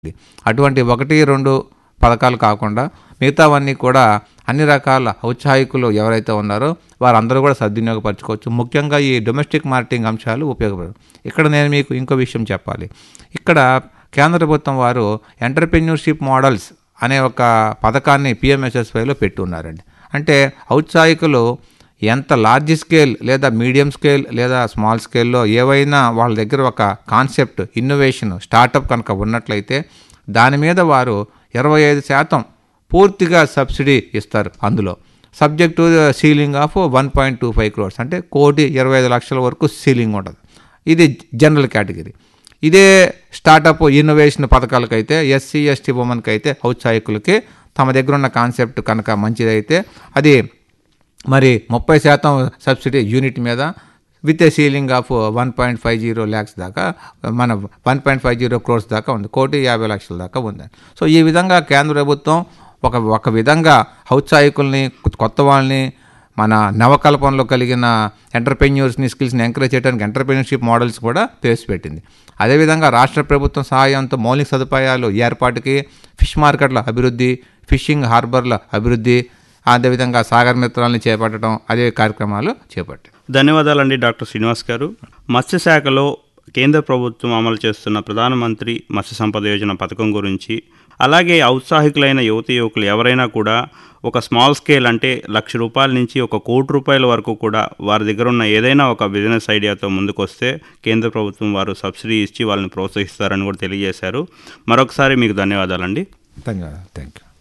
అటువంటి ఒకటి రెండు పథకాలు కాకుండా మిగతావన్నీ కూడా అన్ని రకాల ఔత్సాహికులు ఎవరైతే ఉన్నారో వారందరూ కూడా సద్వినియోగపరచుకోవచ్చు ముఖ్యంగా ఈ డొమెస్టిక్ మార్కెటింగ్ అంశాలు ఉపయోగపడదు ఇక్కడ నేను మీకు ఇంకో విషయం చెప్పాలి ఇక్కడ కేంద్ర ప్రభుత్వం వారు ఎంటర్ప్రెన్యూర్షిప్ మోడల్స్ అనే ఒక పథకాన్ని పిఎంఎస్ఎస్వైలో పెట్టి ఉన్నారండి అంటే ఔత్సాహికులు ఎంత లార్జ్ స్కేల్ లేదా మీడియం స్కేల్ లేదా స్మాల్ స్కేల్లో ఏవైనా వాళ్ళ దగ్గర ఒక కాన్సెప్ట్ ఇన్నోవేషన్ స్టార్టప్ కనుక ఉన్నట్లయితే దాని మీద వారు ఇరవై ఐదు శాతం పూర్తిగా సబ్సిడీ ఇస్తారు అందులో subject to ceiling of one point two five crores అంటే కోటి ఇరవై ఐదు లక్షల వరకు సీలింగ్ ఉంటుంది ఇది జనరల్ కేటగిరీ ఇదే స్టార్టప్ ఇన్నోవేషన్ పథకాలకైతే ఎస్సీ ఎస్టీ ఉమెన్కి అయితే ఔత్సాహికులకి తమ దగ్గర ఉన్న కాన్సెప్ట్ కనుక మంచిదైతే అది మరి ముప్పై శాతం సబ్సిడీ యూనిట్ మీద with a ceiling of one point five zero lakhs దాకా మన one point five zero crores దాకా ఉంది కోటి యాభై లక్షల దాకా ఉంది సో ఈ విధంగా కేంద్ర ప్రభుత్వం ఒక ఒక విధంగా ఔత్సాహికుల్ని కొత్త వాళ్ళని మన నవకల్పనలో కలిగిన ఎంటర్ప్రెన్యూర్స్ని స్కిల్స్ని ఎంకరేజ్ చేయడానికి ఎంటర్ప్రెన్యూర్షిప్ మోడల్స్ కూడా ప్రవేశపెట్టింది అదేవిధంగా రాష్ట్ర ప్రభుత్వం సహాయంతో మౌలిక సదుపాయాలు ఏర్పాటుకి ఫిష్ మార్కెట్ల అభివృద్ధి ఫిషింగ్ హార్బర్ల అభివృద్ధి అదేవిధంగా సాగర్ మిత్రాలను చేపట్టడం అదే కార్యక్రమాలు చేపట్టాయి ధన్యవాదాలండి డాక్టర్ శ్రీనివాస్ గారు మత్స్యశాఖలో కేంద్ర ప్రభుత్వం అమలు చేస్తున్న ప్రధానమంత్రి మత్స్య సంపద యోజన పథకం గురించి అలాగే ఔత్సాహికులైన యువతి యువకులు ఎవరైనా కూడా ఒక స్మాల్ స్కేల్ అంటే లక్ష రూపాయల నుంచి ఒక కోటి రూపాయల వరకు కూడా వారి దగ్గర ఉన్న ఏదైనా ఒక బిజినెస్ ఐడియాతో ముందుకొస్తే కేంద్ర ప్రభుత్వం వారు సబ్సిడీ ఇచ్చి వాళ్ళని ప్రోత్సహిస్తారని కూడా తెలియజేశారు మరొకసారి మీకు ధన్యవాదాలండి ధన్యవాదాలు థ్యాంక్ యూ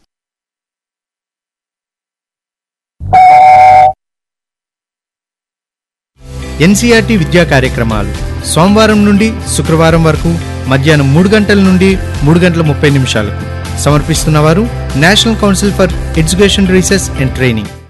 ఎన్సీఆర్టీ విద్యా కార్యక్రమాలు సోమవారం నుండి శుక్రవారం వరకు మధ్యాహ్నం మూడు గంటల నుండి మూడు గంటల ముప్పై నిమిషాలకు సమర్పిస్తున్నవారు National Council for Education Research and training